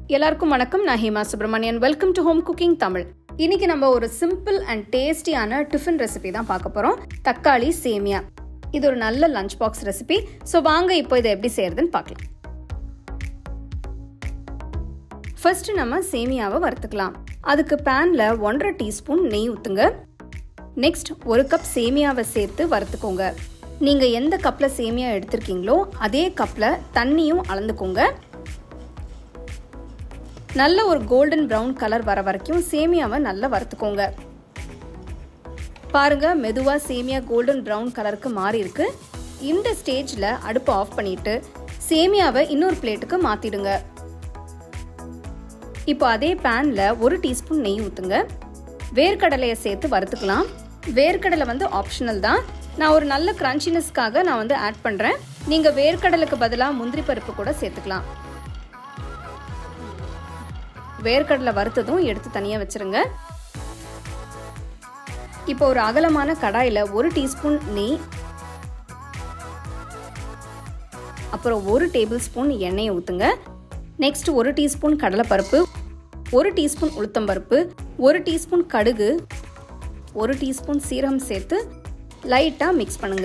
எல்லாருக்கும் வணக்கம் நான் Hema Subramanian welcome to home cooking Tamil இன்னைக்கு நம்ம ஒரு சிம்பிள் அண்ட் டேஸ்டியான டிஃபன் ரெசிபி தான் பார்க்க போறோம் தக்காளி சேமியா இது ஒரு நல்ல லஞ்ச் பாக்ஸ் ரெசிபி ஸோ வாங்க இப்போ இதை எப்படி செய்யறதுன்னு பார்க்கலாம் ஃபர்ஸ்ட் நம்ம சேமியாவை வறுத்துக்கலாம் அதுக்கு பேன்ல ஒன்றரை டீஸ்பூன் நெய் ஊத்துங்க நெக்ஸ்ட் ஒரு கப் சேமியாவை சேர்த்து வறுத்துக்கோங்க நீங்க எந்த கப்ல சேமியா எடுத்திருக்கீங்களோ அதே கப்ல தண்ணியும் அளந்துக்கோங்க நல்ல ஒரு கோல்டன் ப்ரௌன் கலர் வர வரைக்கும் சேமியாவை நல்லா வறுத்துக்கோங்க பாருங்க மெதுவா சேமியா கோல்டன் ப்ரௌன் கலருக்கு மாறி இருக்கு இந்த ஸ்டேஜ்ல அடுப்பை ஆஃப் பண்ணிட்டு சேமியாவை இன்னொரு பிளேட்டுக்கு மாத்திடுங்க இப்போ அதே பேன்ல ஒரு டீஸ்பூன் நெய் ஊத்துங்க வேர்க்கடலையை சேர்த்து வறுத்துக்கலாம் வேர்க்கடலை வந்து ஆப்ஷனல் தான் நான் ஒரு நல்ல கிரன்ச்சினஸ்க்காக நான் வந்து ஆட் பண்றேன் நீங்க வேர்க்கடலுக்கு பதிலாக முந்திரி பருப்பு கூட சேர்த்துக்கலாம் வேர்க்கடலை வறுத்ததும் எடுத்து தனியாக வச்சிருங்க இப்போ ஒரு அகலமான கடாயில் ஒரு டீஸ்பூன் நெய் அப்புறம் ஒரு டேபிள் ஸ்பூன் எண்ணெயை ஊற்றுங்க நெக்ஸ்ட் ஒரு டீஸ்பூன் கடலைப்பருப்பு ஒரு டீஸ்பூன் உளுத்தம்பருப்பு ஒரு டீஸ்பூன் கடுகு ஒரு டீஸ்பூன் சீரகம் சேர்த்து லைட்டாக மிக்ஸ் பண்ணுங்க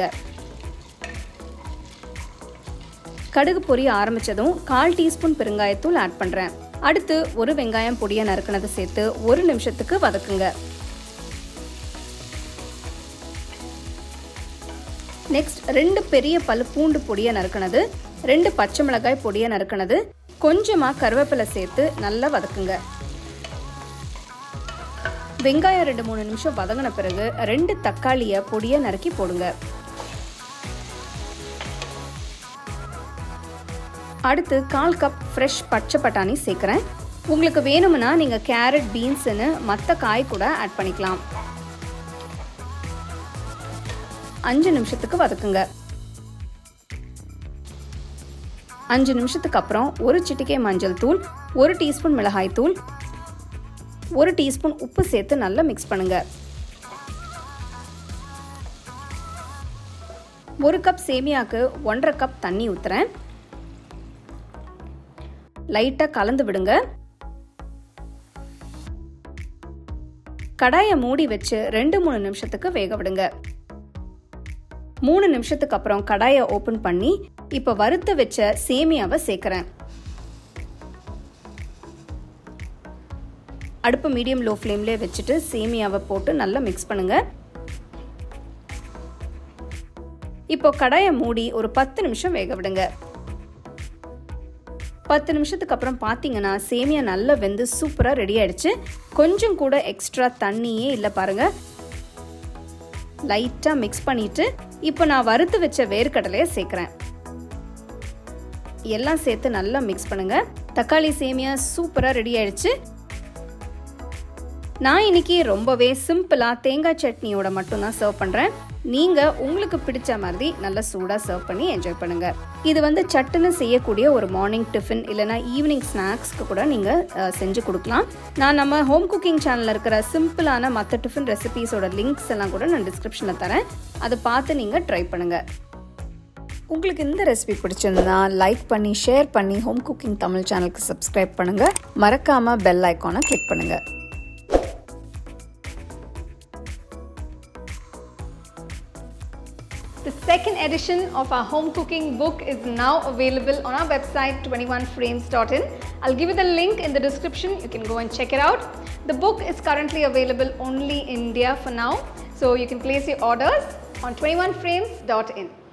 கடுகு பொரிய ஆரம்பித்ததும் கால் டீஸ்பூன் பெருங்காயத்தூள் ஆட் பண்ணுறேன் அடுத்து ஒரு வெங்காயம் பொடியை நறுக்கினதை சேர்த்து ஒரு நிமிஷத்துக்கு வதக்குங்க நெக்ஸ்ட் ரெண்டு பெரிய பல் பூண்டு பொடியை நறுக்கினது ரெண்டு பச்சை மிளகாய் பொடியை நறுக்கினது கொஞ்சமா கருவேப்பிலை சேர்த்து நல்லா வதக்குங்க வெங்காயம் ரெண்டு மூணு நிமிஷம் வதங்கின பிறகு ரெண்டு தக்காளியை பொடியை நறுக்கி போடுங்க அடுத்து கால் கப் ஃப்ரெஷ் பச்சை பட்டாணி சேர்க்குறேன் உங்களுக்கு வேணும்னா நீங்கள் கேரட் பீன்ஸுன்னு மற்ற காய் கூட ஆட் பண்ணிக்கலாம் அஞ்சு நிமிஷத்துக்கு வதக்குங்க அஞ்சு நிமிஷத்துக்கு அப்புறம் ஒரு சிட்டிகை மஞ்சள் தூள் ஒரு டீஸ்பூன் மிளகாய் தூள் ஒரு டீஸ்பூன் உப்பு சேர்த்து நல்லா மிக்ஸ் பண்ணுங்க ஒரு கப் சேமியாக்கு ஒன்றரை கப் தண்ணி ஊற்றுறேன் லைட்டாக கலந்து விடுங்க கடாயை மூடி வச்சு ரெண்டு மூணு நிமிஷத்துக்கு வேக விடுங்க மூணு நிமிஷத்துக்கு அப்புறம் கடாயை ஓப்பன் பண்ணி இப்போ வறுத்து வச்ச சேமியாவை சேர்க்குறேன் அடுப்பு மீடியம் லோ ஃப்ளேம்லேயே வச்சுட்டு சேமியாவை போட்டு நல்லா மிக்ஸ் பண்ணுங்க இப்போ கடாயை மூடி ஒரு பத்து நிமிஷம் வேக விடுங்க பத்து நிமிஷத்துக்கு அப்புறம் பார்த்தீங்கன்னா சேமியா நல்லா வெந்து சூப்பராக ரெடி ஆயிடுச்சு கொஞ்சம் கூட எக்ஸ்ட்ரா தண்ணியே இல்லை பாருங்க லைட்டாக மிக்ஸ் பண்ணிட்டு இப்போ நான் வறுத்து வச்ச வேர்க்கடலையை சேர்க்குறேன் எல்லாம் சேர்த்து நல்லா மிக்ஸ் பண்ணுங்க தக்காளி சேமியா சூப்பராக ரெடி ஆயிடுச்சு நான் இன்னைக்கு ரொம்பவே சிம்பிளாக தேங்காய் சட்னியோட மட்டும்தான் சர்வ் பண்ணுறேன் நீங்கள் உங்களுக்கு பிடிச்ச மாதிரி நல்லா சூடாக சர்வ் பண்ணி என்ஜாய் பண்ணுங்கள் இது வந்து சட்டுன்னு செய்யக்கூடிய ஒரு மார்னிங் டிஃபன் இல்லைனா ஈவினிங் ஸ்நாக்ஸ்க்கு கூட நீங்கள் செஞ்சு கொடுக்கலாம் நான் நம்ம ஹோம் குக்கிங் சேனலில் இருக்கிற சிம்பிளான மற்ற டிஃபன் ரெசிபீஸோட லிங்க்ஸ் எல்லாம் கூட நான் டிஸ்கிரிப்ஷனில் தரேன் அதை பார்த்து நீங்கள் ட்ரை பண்ணுங்கள் உங்களுக்கு இந்த ரெசிபி பிடிச்சிருந்தா லைக் பண்ணி ஷேர் பண்ணி ஹோம் குக்கிங் தமிழ் சேனலுக்கு சப்ஸ்கிரைப் பண்ணுங்கள் மறக்காமல் பெல் ஐக்கானை கிளிக் பண்ணுங்கள் The second edition of our home cooking book is now available on our website 21frames.in. I'll give you the link in the description. You can go and check it out. The book is currently available only in India for now, so you can place your orders on 21frames.in.